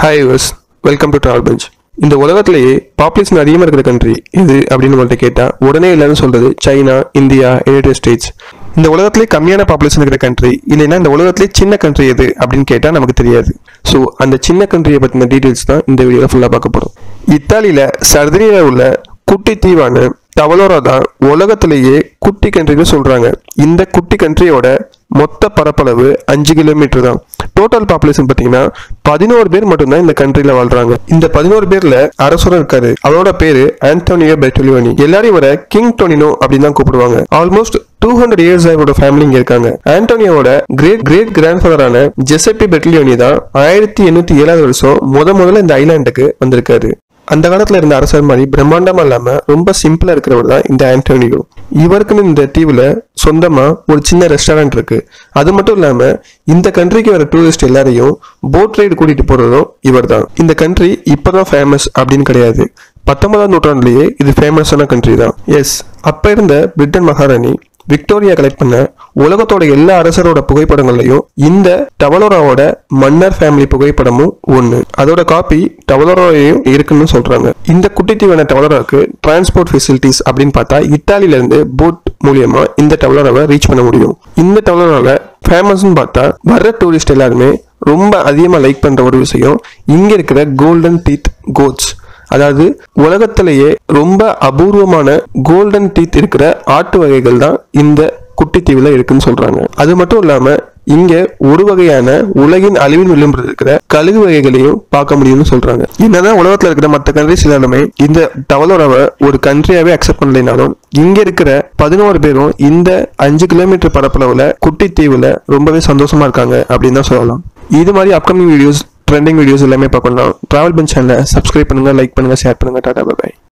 hi guys welcome to Travel Bench இந்த உலகத்திலேயே population அதிகமாக இருக்கிற கண்ட்ரி இது அப்படின்னு நம்மள்ட்ட கேட்டால் உடனே இல்லைன்னு சொல்றது சைனா இந்தியா யுனைடெட் ஸ்டேட்ஸ் இந்த உலகத்திலே கம்மியான பாப்புலேஷன் இருக்கிற கண்ட்ரி இல்லைன்னா இந்த உலகத்திலே சின்ன கண்ட்ரி எது அப்படின்னு கேட்டால் நமக்கு தெரியாது ஸோ அந்த சின்ன கண்ட்ரியை பற்றின டீட்டெயில்ஸ் தான் இந்த வீடியோவில் ஃபுல்லாக பார்க்க போகிறோம் இத்தாலியில் சர்தினியில் உள்ள குட்டி தீவான டவலோரா தான் உலகத்திலேயே குட்டி கண்ட்ரின்னு சொல்றாங்க இந்த குட்டி கண்ட்ரியோட மொத்த பரப்பளவு அஞ்சு கிலோமீட்டர் தான் டோட்டல் பாப்புலேஷன் பார்த்தீங்கன்னா பதினோரு பேர் மட்டும்தான் இந்த கண்ட்ரில வாழ்றாங்க இந்த பதினோரு பேர்ல அரசரும் இருக்காரு அவரோட பேரு ஆண்டோனியோ பெட்டலியோனி எல்லாரையும் வர கிங் டொனினோ அப்படின்னு தான் கூப்பிடுவாங்க ஆல்மோஸ்ட் டூ ஹண்ட்ரட் இயர்ஸ் அவரோட ஃபேமிலி இங்க இருக்காங்க ஆண்டோனியோட கிரேட் கிரேட் கிராண்ட் ஃபாதரான ஜெசப்பி பெட்லியோனி தான் ஆயிரத்தி எண்ணூத்தி ஏழாவது வருஷம் முத முதல்ல இந்த ஐலாண்டுக்கு வந்திருக்காரு அந்த காலத்துல இருந்த அரசர் மாதிரி பிரம்மாண்டமா இல்லாம ரொம்ப சிம்பிளா இருக்கிறவர் தான் இந்த ஆண்டோனியோ இவருக்குன்னு இந்த தீவுல சொந்தமா ஒரு சின்ன ரெஸ்டாரண்ட் இருக்கு அது மட்டும் இல்லாம இந்த கண்ட்ரிக்கு வர டூரிஸ்ட் எல்லாரையும் போட் ரைடு கூட்டிட்டு போறதும் இவர் தான் இந்த கண்ட்ரி இப்பதான் ஃபேமஸ் அப்படின்னு கிடையாது பத்தொன்பதாம் நூற்றாண்டுலயே இது ஃபேமஸான கண்ட்ரி தான் எஸ் அப்ப இருந்த பிரிட்டன் மகாராணி விக்டோரியா கலெக்ட் பண்ண உலகத்தோட எல்லா அரசரோட புகைப்படங்கள்லையும் இந்த டவலோராவோட மன்னர் ஃபேமிலி புகைப்படமும் ஒன்று அதோட காப்பி டவலோராவையும் இருக்குன்னு சொல்றாங்க இந்த குட்டித்தீவான டவலோராவுக்கு டிரான்ஸ்போர்ட் ஃபெசிலிட்டிஸ் அப்படின்னு பார்த்தா இத்தாலியில இருந்து போட் மூலியமா இந்த டவலோராவை ரீச் பண்ண முடியும் இந்த டவலோரால ஃபேமஸ்னு பார்த்தா வர்ற டூரிஸ்ட் எல்லாருமே ரொம்ப அதிகமாக லைக் பண்ற ஒரு விஷயம் இங்க இருக்கிற கோல்டன் டீத் கோட்ஸ் அதாவது உலகத்திலேயே ரொம்ப அபூர்வமான கோல்டன் டீத் இருக்கிற ஆட்டு வகைகள் தான் இந்த குட்டித்தீவுல இருக்குன்னு சொல்றாங்க அது மட்டும் இல்லாம இங்க ஒரு வகையான உலகின் அழிவின் விளிம்பில் இருக்கிற கழுகு வகைகளையும் பார்க்க முடியும்னு சொல்றாங்க என்னதான் உலகத்துல இருக்கிற மற்ற கண்ட்ரிஸ் எல்லாருமே இந்த டவலோராவை ஒரு கண்ட்ரியாவே அக்செப்ட் பண்ணலைனாலும் இங்க இருக்கிற பதினோரு பேரும் இந்த அஞ்சு கிலோமீட்டர் பரப்பளவுல குட்டித்தீவுல ரொம்பவே சந்தோஷமா இருக்காங்க அப்படின்னு தான் சொல்லலாம் இது மாதிரி அப்கமிங் வீடியோஸ் ட்ரெண்டிங் வீடியோஸ் எல்லாமே பார்க்கணும் ட்ராவல் பெஞ்ச் சேனலை சப்ஸ்கிரைப் பண்ணுங்க லைக் பண்ணுங்க ஷேர் பண்ணுங்க டாடா பை